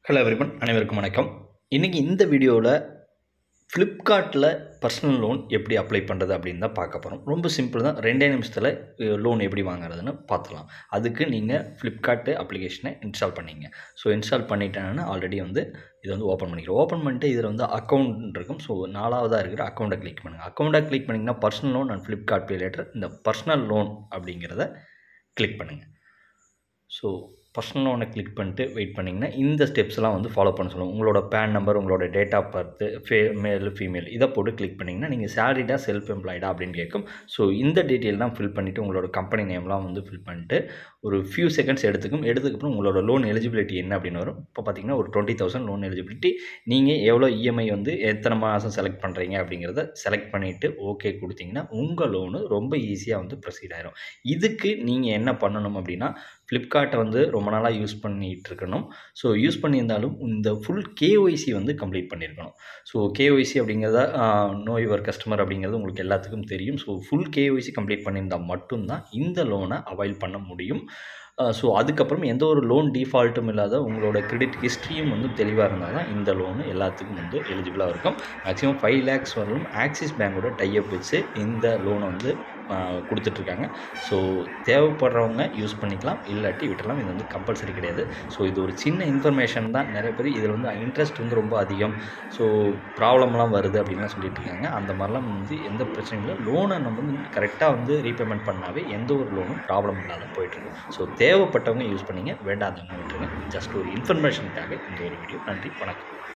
hello everyone அனைவருக்கும் வணக்கம் இன்றைக்கி இந்த வீடியோவில் ஃப்ளிப்கார்ட்டில் பர்சனல் லோன் எப்படி அப்ளை பண்ணுறது அப்படின்னு தான் பார்க்க போகிறோம் ரொம்ப சிம்பிள் தான் ரெண்டே நிமிஷத்தில் லோன் எப்படி வாங்குறதுன்னு பார்த்துலாம் அதுக்கு நீங்கள் ஃப்ளிப்கார்ட்டு அப்ளிகேஷனை இன்ஸ்டால் பண்ணிங்க ஸோ இன்ஸ்டால் பண்ணிட்டேன்னா ஆல்ரெடி வந்து இதை வந்து ஓப்பன் பண்ணிக்கிறோம் ஓப்பன் பண்ணிட்டு இதில் வந்து அக்கௌண்ட் இருக்கும் ஸோ நாலாவதாக இருக்கிற அக்கௌண்ட்டை கிளிக் பண்ணுங்கள் அக்கௌண்ட்டை கிளிக் பண்ணிங்கன்னா personal loan and Flipkart pay later இந்த பர்சனல் லோன் அப்படிங்கிறத கிளிக் பண்ணுங்கள் ஸோ பர்சனல் லோனை கிளிக் பண்ணிட்டு வெயிட் பண்ணிங்கன்னா இந்த ஸ்டெப்ஸ்லாம் வந்து ஃபாலோ பண்ண சொல்லுவோம் உங்களோட பேன் நம்பர் உங்களோட டேட் ஆஃப் பர்த்து ஃபே மேல் ஃபீமேல் இதை போட்டு கிளிக் பண்ணிங்கன்னா நீங்கள் சேலரிடா செல்ஃப் எம்ப்ளாய்டா அப்படின்னு கேட்கும் ஸோ இந்த டீட்டெயிலாம் ஃபில் பண்ணிவிட்டு உங்களோட கம்பெனி நேம்லாம் வந்து ஃபில் பண்ணிட்டு ஒரு ஃபியூ செகண்ட்ஸ் எடுத்துக்கும் எடுத்துக்கப்புறம் உங்களோட லோன் எலிஜிபிலிட்டி என்ன அப்படின்னு வரும் இப்போ பார்த்தீங்கன்னா ஒரு டுவெண்ட்டி தௌசண்ட் லோன் எலிஜிபிலிட்டி நீங்கள் எவ்வளோ இஎம்ஐ வந்து எத்தனை மாதம் செலக்ட் பண்ணுறீங்க அப்படிங்கிறத செலக்ட் பண்ணிவிட்டு ஓகே கொடுத்தீங்கன்னா உங்கள் லோனு ரொம்ப ஈஸியாக வந்து ப்ரொசீட் ஆயிரும் இதுக்கு நீங்கள் என்ன பண்ணணும் அப்படின்னா ஃப்ளிப்கார்ட்டை வந்து ரொம்ப நாளாக யூஸ் பண்ணிகிட்டு இருக்கணும் ஸோ யூஸ் பண்ணியிருந்தாலும் இந்த ஃபுல் கேஒய்சி வந்து கம்ப்ளீட் பண்ணியிருக்கணும் ஸோ கேஒய்சி அப்படிங்கிறத நோ யுவர் கஸ்டமர் அப்படிங்கிறது உங்களுக்கு எல்லாத்துக்கும் தெரியும் ஸோ ஃபுல் கேஒய்சி கம்ப்ளீட் பண்ணியிருந்தால் மட்டும்தான் இந்த லோனை அவைல் பண்ண முடியும் ஸோ அதுக்கப்புறம் எந்த ஒரு லோன் டிஃபால்ட்டும் இல்லாத உங்களோட கிரெடிட் ஹிஸ்ட்ரியும் வந்து தெளிவாக இருந்தால் தான் இந்த லோனு எல்லாத்துக்கும் வந்து எலிஜிபிளாக இருக்கும் மேக்ஸிமம் ஃபைவ் லேக்ஸ் வரலும் ஆக்சிஸ் பேங்கோட டைப் வச்சு இந்த லோனை வந்து கொடுத்துட்ருக்காங்க ஸோ தேவைப்படுறவங்க யூஸ் பண்ணிக்கலாம் இல்லாட்டி விட்டுறலாம் இது வந்து கம்பல்சரி கிடையாது ஸோ இது ஒரு சின்ன இன்ஃபர்மேஷன் தான் நிறைய பேர் இதில் வந்து இன்ட்ரெஸ்ட் வந்து ரொம்ப அதிகம் ஸோ ப்ராப்ளம்லாம் வருது அப்படின்லாம் சொல்லிட்டு இருக்காங்க அந்த மாதிரிலாம் வந்து எந்த பிரச்சனையும் இல்லை லோனை நம்ம வந்து கரெக்டாக வந்து ரீபேமெண்ட் பண்ணாவே எந்த ஒரு லோனும் ப்ராப்ளம் இல்லாத போயிட்டுருக்கு ஸோ தேவைப்பட்டவங்க யூஸ் பண்ணிங்க வேண்டாதவங்க விட்டுருங்க ஜஸ்ட் ஒரு இன்ஃபர்மேஷனுக்காக இந்த ஒரு வீடியோ நன்றி வணக்கம்